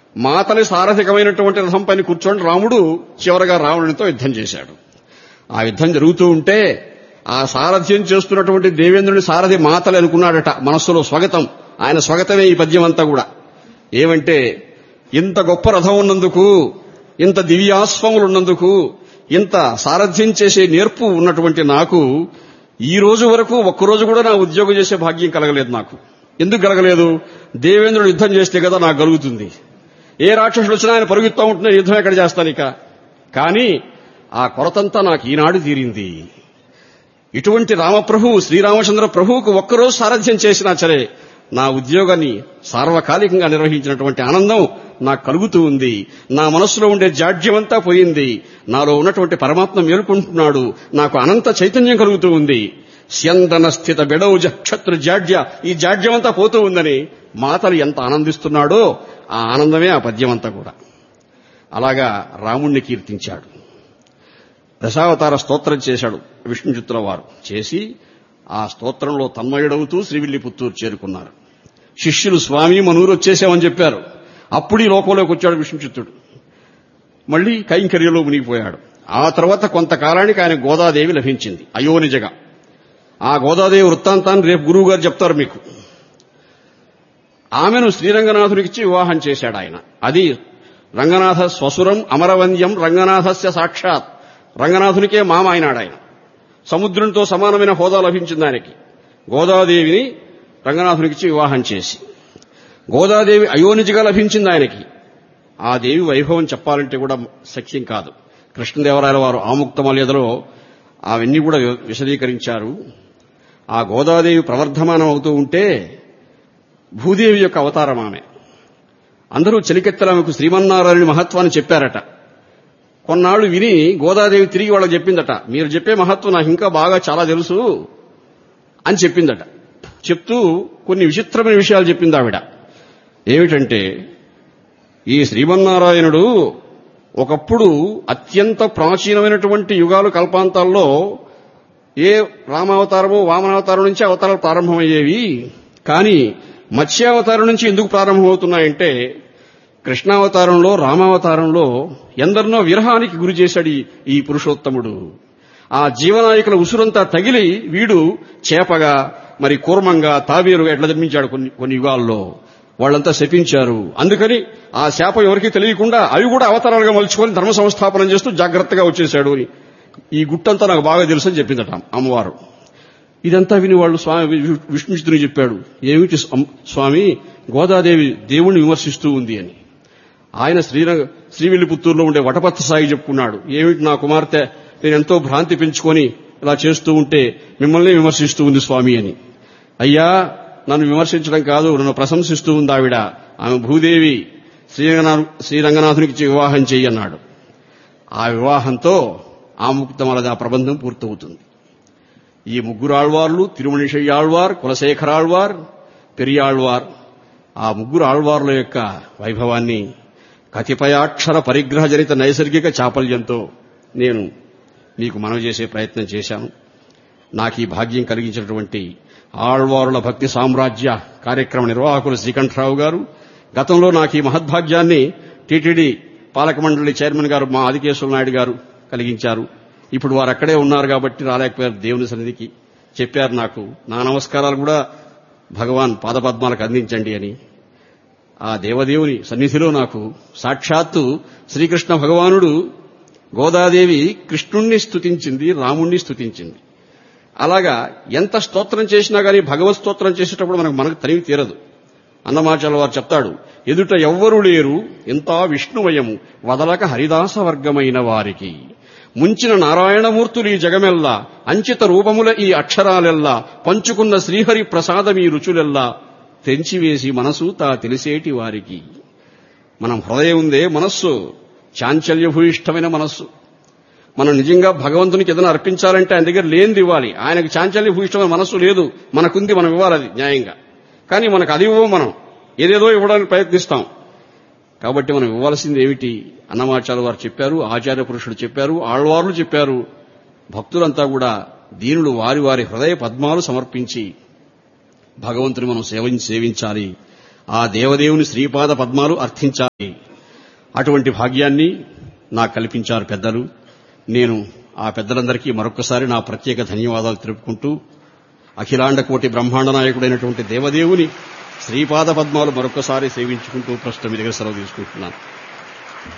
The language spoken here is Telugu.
మాతలి సారథికమైనటువంటి రథం పైన కూర్చొని రాముడు చివరగా రావణునితో యుద్ధం చేశాడు ఆ యుద్ధం జరుగుతూ ఉంటే ఆ సారథ్యం చేస్తున్నటువంటి దేవేంద్రుని సారథి మాతలు అనుకున్నాడట మనస్సులో స్వాగతం ఆయన స్వాగతమే ఈ పద్యం అంతా కూడా ఏమంటే ఇంత గొప్ప రథం ఉన్నందుకు ఇంత దివ్యాశ్వములున్నందుకు ఇంత సారథ్యం చేసే నేర్పు ఉన్నటువంటి నాకు ఈ రోజు వరకు ఒక్కరోజు కూడా నా ఉద్యోగం చేసే భాగ్యం కలగలేదు నాకు ఎందుకు కలగలేదు దేవేంద్రుడు యుద్ధం చేస్తే కదా నాకు కలుగుతుంది ఏ రాక్షసుడు వచ్చినా ఆయన పరుగుతూ ఉంటున్నా యుద్ధం ఎక్కడ చేస్తాను ఇక కానీ ఆ కొరతంతా నాకు ఈనాడు తీరింది ఇటువంటి రామప్రభు శ్రీరామచంద్ర ప్రభువుకు ఒక్కరోజు సారథ్యం చేసినా సరే నా ఉద్యోగాన్ని సార్వకాలికంగా నిర్వహించినటువంటి ఆనందం నాకు కలుగుతూ ఉంది నా మనస్సులో ఉండే జాడ్యమంతా పోయింది నాలో ఉన్నటువంటి పరమాత్మ మేలుకుంటున్నాడు నాకు అనంత చైతన్యం కలుగుతూ ఉంది స్యందన స్థిత బెడౌజ క్షత్రు జాడ్య ఈ జాడ్యమంతా పోతూ ఉందని మాతలు ఎంత ఆనందిస్తున్నాడో ఆ ఆనందమే ఆ పద్యమంతా కూడా అలాగా రాముణ్ణి కీర్తించాడు దశావతార స్తోత్రం చేశాడు విష్ణుచిత్తుల వారు చేసి ఆ స్తోత్రంలో తన్మయుడవుతూ శ్రీవిల్లిపుత్తూరు చేరుకున్నారు శిష్యులు స్వామి మనూరు వచ్చేసామని చెప్పారు అప్పుడు ఈ లోకంలోకి వచ్చాడు విష్ణుచిత్తుడు మళ్లీ కైంకర్యంలో మునిగిపోయాడు ఆ తర్వాత కొంతకాలానికి ఆయన గోదాదేవి లభించింది అయోనిజగా ఆ గోదాదేవి వృత్తాంతాన్ని రేపు గురువు గారు చెప్తారు మీకు ఆమెను శ్రీరంగనాథుడికిచ్చి వివాహం చేశాడు ఆయన అది రంగనాథ స్వసురం అమరవంద్యం రంగనాథస్య సాక్షాత్ రంగనాథునికే మామ అయినాడు ఆయన సముద్రంతో సమానమైన హోదా లభించింది ఆయనకి గోదాదేవిని రంగనాథునికిచ్చి వివాహం చేసి గోదాదేవి అయోనిజిగా లభించింది ఆయనకి ఆ దేవి వైభవం చెప్పాలంటే కూడా సఖ్యం కాదు కృష్ణదేవరాయల వారు ఆముక్తమల్యదలో అవన్నీ కూడా విశదీకరించారు ఆ గోదాదేవి ప్రవర్ధమానం అవుతూ ఉంటే భూదేవి యొక్క అవతారం ఆమె అందరూ చెలికెత్తలామెకు శ్రీమన్నారాయణ మహత్వాన్ని చెప్పారట కొన్నాళ్లు విని గోదాదేవి తిరిగి వాళ్ళకి చెప్పిందట మీరు చెప్పే మహత్వం నాకు ఇంకా బాగా చాలా తెలుసు అని చెప్పిందట చెప్తూ కొన్ని విచిత్రమైన విషయాలు చెప్పింది ఆవిడ ఏమిటంటే ఈ శ్రీమన్నారాయణుడు ఒకప్పుడు అత్యంత ప్రాచీనమైనటువంటి యుగాలు కల్పాంతాల్లో ఏ రామావతారమో వామనావతారం నుంచి అవతారాలు ప్రారంభమయ్యేవి కానీ మత్స్యావతారం నుంచి ఎందుకు ప్రారంభమవుతున్నాయంటే కృష్ణావతారంలో రామావతారంలో ఎందరినో విరహానికి గురి చేశాడు ఈ పురుషోత్తముడు ఆ జీవనాయకుల ఉసురంతా తగిలి వీడు చేపగా మరి కూర్మంగా తాబేరుగా ఎట్లా జన్మించాడు కొన్ని కొన్ని యుగాల్లో వాళ్ళంతా శపించారు అందుకని ఆ శాప ఎవరికీ తెలియకుండా అవి కూడా అవతారాలుగా మలుచుకొని ధర్మ సంస్థాపనం చేస్తూ జాగ్రత్తగా వచ్చేశాడు అని ఈ గుట్టంతా నాకు బాగా తెలుసు అని చెప్పిందట అమ్మవారు ఇదంతా విని వాళ్ళు స్వామి విష్ణుచితుని చెప్పాడు ఏమిటి స్వామి గోదాదేవి దేవుణ్ణి విమర్శిస్తూ ఉంది అని ఆయన శ్రీరంగ శ్రీవిల్లిపుత్తూరులో ఉండే వటపత్త సాయి చెప్పుకున్నాడు ఏమిటి నా కుమార్తె నేను ఎంతో భ్రాంతి పెంచుకొని ఇలా చేస్తూ ఉంటే మిమ్మల్ని విమర్శిస్తూ ఉంది స్వామి అని అయ్యా నన్ను విమర్శించడం కాదు నన్ను ప్రశంసిస్తూ ఉంది ఆవిడ ఆమె భూదేవి శ్రీరంగనాథు శ్రీరంగనాథునికి వివాహం చెయ్యన్నాడు ఆ వివాహంతో ఆముక్తమలద ప్రబంధం పూర్తవుతుంది ఈ ముగ్గురు ఆళ్వార్లు తిరుమణిషయ్యాళ్వార్ కులశేఖరాళ్వార్ పెరియాళ్వార్ ఆ ముగ్గురు ఆళ్వార్ల యొక్క వైభవాన్ని కతిపయాక్షర పరిగ్రహజనిత నైసర్గిక చాపల్యంతో నేను మీకు మనవి చేసే ప్రయత్నం చేశాను నాకు ఈ భాగ్యం కలిగించినటువంటి ఆళ్వారుల భక్తి సామ్రాజ్య కార్యక్రమ నిర్వాహకులు శ్రీకంఠరావు గారు గతంలో నాకు ఈ మహద్భాగ్యాన్ని టీటీడీ పాలక మండలి చైర్మన్ గారు మా ఆదికేశ్వర నాయుడు గారు కలిగించారు ఇప్పుడు వారు అక్కడే ఉన్నారు కాబట్టి రాలేకపోయారు దేవుని సన్నిధికి చెప్పారు నాకు నా నమస్కారాలు కూడా భగవాన్ పాదపద్మాలకు అందించండి అని ఆ దేవదేవుని సన్నిధిలో నాకు సాక్షాత్తు శ్రీకృష్ణ భగవానుడు గోదాదేవి కృష్ణుణ్ణి స్తుతించింది రాముణ్ణి స్తుతించింది అలాగా ఎంత స్తోత్రం చేసినా గానీ భగవత్ స్తోత్రం చేసేటప్పుడు మనకు మనకు తనివి తీరదు అన్నమాచార్య వారు చెప్తాడు ఎదుట ఎవ్వరు లేరు ఇంత విష్ణువయము వదలక హరిదాస వర్గమైన వారికి ముంచిన నారాయణమూర్తులు ఈ జగమెల్లా అంచిత రూపముల ఈ అక్షరాలెల్లా పంచుకున్న శ్రీహరి ప్రసాదమీ రుచులెల్లా తెంచివేసి మనసు తా తెలిసేటి వారికి మనం హృదయం ఉందే మనస్సు చాంచల్యభూయిష్టమైన మనస్సు మనం నిజంగా భగవంతునికి ఏదైనా అర్పించాలంటే ఆయన దగ్గర లేనిది ఇవ్వాలి ఆయనకు చాంచల్యభూయిష్టమైన మనస్సు లేదు మనకుంది మనం ఇవ్వాలి అది న్యాయంగా కానీ మనకు అది ఇవ్వం మనం ఏదేదో ఇవ్వడానికి ప్రయత్నిస్తాం కాబట్టి మనం ఇవ్వాల్సింది ఏమిటి అన్నమాచార్య వారు చెప్పారు ఆచార్య పురుషుడు చెప్పారు ఆళ్వార్లు చెప్పారు భక్తులంతా కూడా దీనులు వారి వారి హృదయ పద్మాలు సమర్పించి భగవంతుని మనం సేవించి సేవించాలి ఆ దేవదేవుని శ్రీపాద పద్మాలు అర్థించాలి అటువంటి భాగ్యాన్ని నాకు కల్పించారు పెద్దలు నేను ఆ పెద్దలందరికీ మరొక్కసారి నా ప్రత్యేక ధన్యవాదాలు తెలుపుకుంటూ అఖిలాండ కోటి బ్రహ్మాండ నాయకుడైనటువంటి దేవదేవుని శ్రీపాద పద్మాలు మరొక్కసారి సేవించుకుంటూ ప్రస్తుతం మీ దగ్గర సెలవు తీసుకుంటున్నాను